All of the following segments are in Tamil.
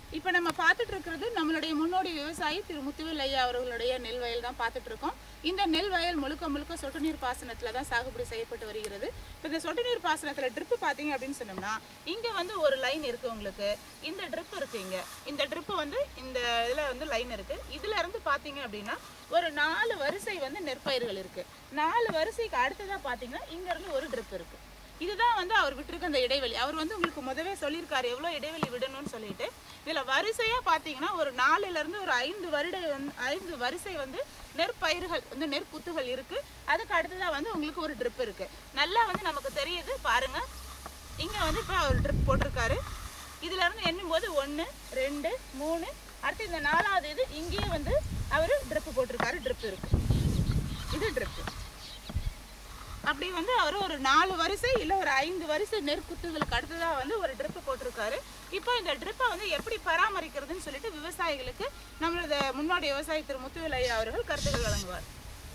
இப்போ நம்ம பார்த்துட்டு இருக்கிறது நம்மளுடைய முன்னோடி விவசாயி திரு முத்துவேல் ஐயா அவர்களுடைய நெல் வயல் தான் பார்த்துட்டு இருக்கோம் இந்த நெல் வயல் முழுக்க முழுக்க சொட்டு நீர் பாசனத்தில் தான் சாகுபடி செய்யப்பட்டு வருகிறது இப்போ இந்த சொட்டு நீர் பாசனத்தில் ட்ரிப்பு பார்த்தீங்க அப்படின்னு சொன்னோம்னா இங்கே வந்து ஒரு லைன் இருக்குது உங்களுக்கு இந்த ட்ரிப் இருக்கு இங்கே இந்த ட்ரிப்பு வந்து இந்த இதில் வந்து லைன் இருக்குது இதுல இருந்து பார்த்தீங்க அப்படின்னா ஒரு நாலு வரிசை வந்து நெற்பயிர்கள் இருக்குது நாலு வரிசைக்கு அடுத்ததாக பார்த்தீங்கன்னா இங்கேருந்து ஒரு ட்ரிப் இருக்குது இதுதான் வந்து அவர் விட்டிருக்க அந்த இடைவெளி அவர் வந்து உங்களுக்கு முதவே சொல்லியிருக்காரு எவ்வளோ இடைவெளி விடணும்னு சொல்லிட்டு இதில் வரிசையாக பார்த்தீங்கன்னா ஒரு நாலுல இருந்து ஒரு ஐந்து வருட வந்து ஐந்து வரிசை வந்து நெற்பயிர்கள் வந்து நெற்குத்துகள் இருக்கு அதுக்கு அடுத்ததாக வந்து உங்களுக்கு ஒரு ட்ரிப் இருக்கு நல்லா வந்து நமக்கு தெரியுது பாருங்க இங்கே வந்து இப்போ அவர் ட்ரிப் போட்டிருக்காரு இதுல இருந்து எண்ணும் போது ஒன்று ரெண்டு மூணு அடுத்து இந்த நாலாவது இது இங்கேயே வந்து அவர் ட்ரிப் போட்டிருக்காரு ட்ரிப் இருக்கு இது ட்ரிப்பு அப்படி வந்து அவர் ஒரு நாலு வரிசை இல்லை ஒரு ஐந்து வரிசை நெற்குத்துகளுக்கு அடுத்ததாக வந்து ஒரு ட்ரிப்பு போட்டிருக்காரு இப்போ இந்த ட்ரிப்பை வந்து எப்படி பராமரிக்கிறதுன்னு சொல்லிட்டு விவசாயிகளுக்கு நம்மளோட முன்னோடி விவசாயி திரு முத்துவேல் ஐயா அவர்கள் கருத்துக்கள் வழங்குவார்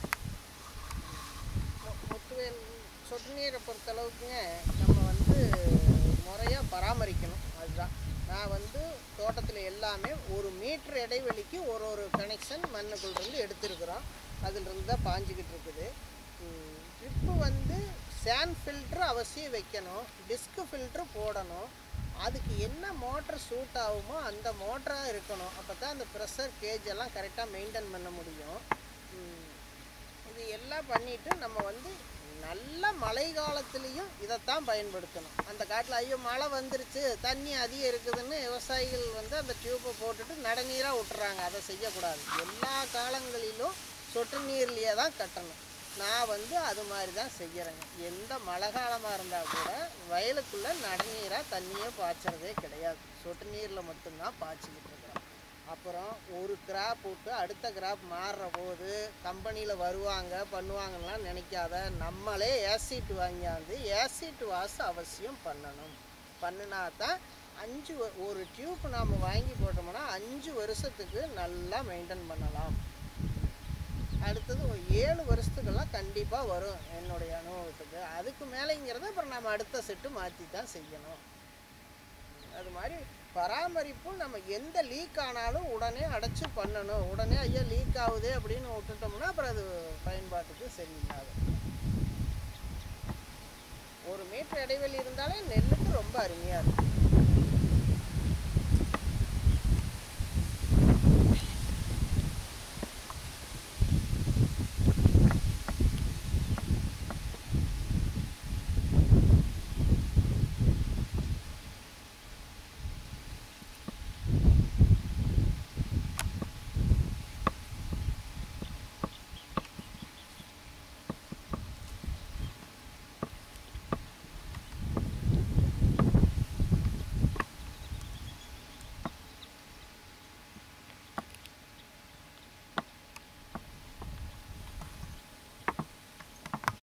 மு- முத்துவேல் சொட்டு நீரை பொறுத்தளவுக்குங்க நம்ம வந்து முறையாக பராமரிக்கணும் அதுதான் நான் வந்து தோட்டத்தில் எல்லாமே ஒரு மீட்டர் இடைவெளிக்கு ஒரு ஒரு கனெக்ஷன் மண்ணுக்குள்ள இருந்து எடுத்திருக்கிறோம் அதிலிருந்து தான் பாஞ்சிக்கிட்டு இருக்குது ட்ரிப்பு வந்து சேன் ஃபில்ட்ரு அவசியம் வைக்கணும் டிஸ்க் ஃபில்ட்ரு போடணும் அதுக்கு என்ன மோட்டர் சூட் ஆகுமோ அந்த மோட்டராக இருக்கணும் அப்போ தான் அந்த ப்ரெஷர் கேஜ் எல்லாம் கரெக்டாக மெயின்டைன் பண்ண முடியும் ம், இது எல்லாம் பண்ணிட்டு நம்ம வந்து நல்ல மழை காலத்துலேயும் இதைத்தான் பயன்படுத்தணும் அந்த காட்டில் ஐயோ மழை வந்துருச்சு தண்ணி அதிகம் இருக்குதுன்னு விவசாயிகள் வந்து அந்த டியூப்பை போட்டுட்டு நடுநீராக விட்டுறாங்க அதை செய்யக்கூடாது எல்லா காலங்களிலும் சொட்டு நீர்லேயே தான் கட்டணும் நான் வந்து அது மாதிரி தான் செய்கிறேங்க எந்த மழை காலமாக இருந்தால் கூட வயலுக்குள்ளே நடுநீராக தண்ணியே பாய்ச்சறதே கிடையாது சொட்டு நீரில் மட்டும்தான் பாய்ச்சிக்கிட்டு இருக்கிறோம் அப்புறம் ஒரு கிராப் விட்டு அடுத்த கிராப் மாறுற போது கம்பெனியில் வருவாங்க பண்ணுவாங்கலாம் நினைக்காத நம்மளே ஏசிட் வாங்கியாந்து ஏசிட் வாஷ் அவசியம் பண்ணணும் பண்ணினா தான் அஞ்சு வ- ஒரு டியூப் நாம் வாங்கி போட்டோம்னா அஞ்சு வருஷத்துக்கு நல்லா மெயின்டைன் பண்ணலாம் அடுத்தது ஒரு ஏழு வருஷத்துக்கெல்லாம் கண்டிப்பாக வரும் என்னுடைய அனுபவத்துக்கு அதுக்கு மேலேங்கிறத அப்புறம் நம்ம அடுத்த செட்டு மாற்றி தான் செய்யணும் அது மாதிரி பராமரிப்பும் நம்ம எந்த லீக் ஆனாலும் உடனே அடைச்சு பண்ணணும் உடனே ஐயோ லீக் ஆகுதே அப்படின்னு விட்டுட்டோம்னா அப்புறம் அது பயன்பாட்டுக்கு சரியில்லாது ஒரு மீட்டர் இடைவெளி இருந்தாலே நெல்லுக்கு ரொம்ப அருமையாக இருக்கும்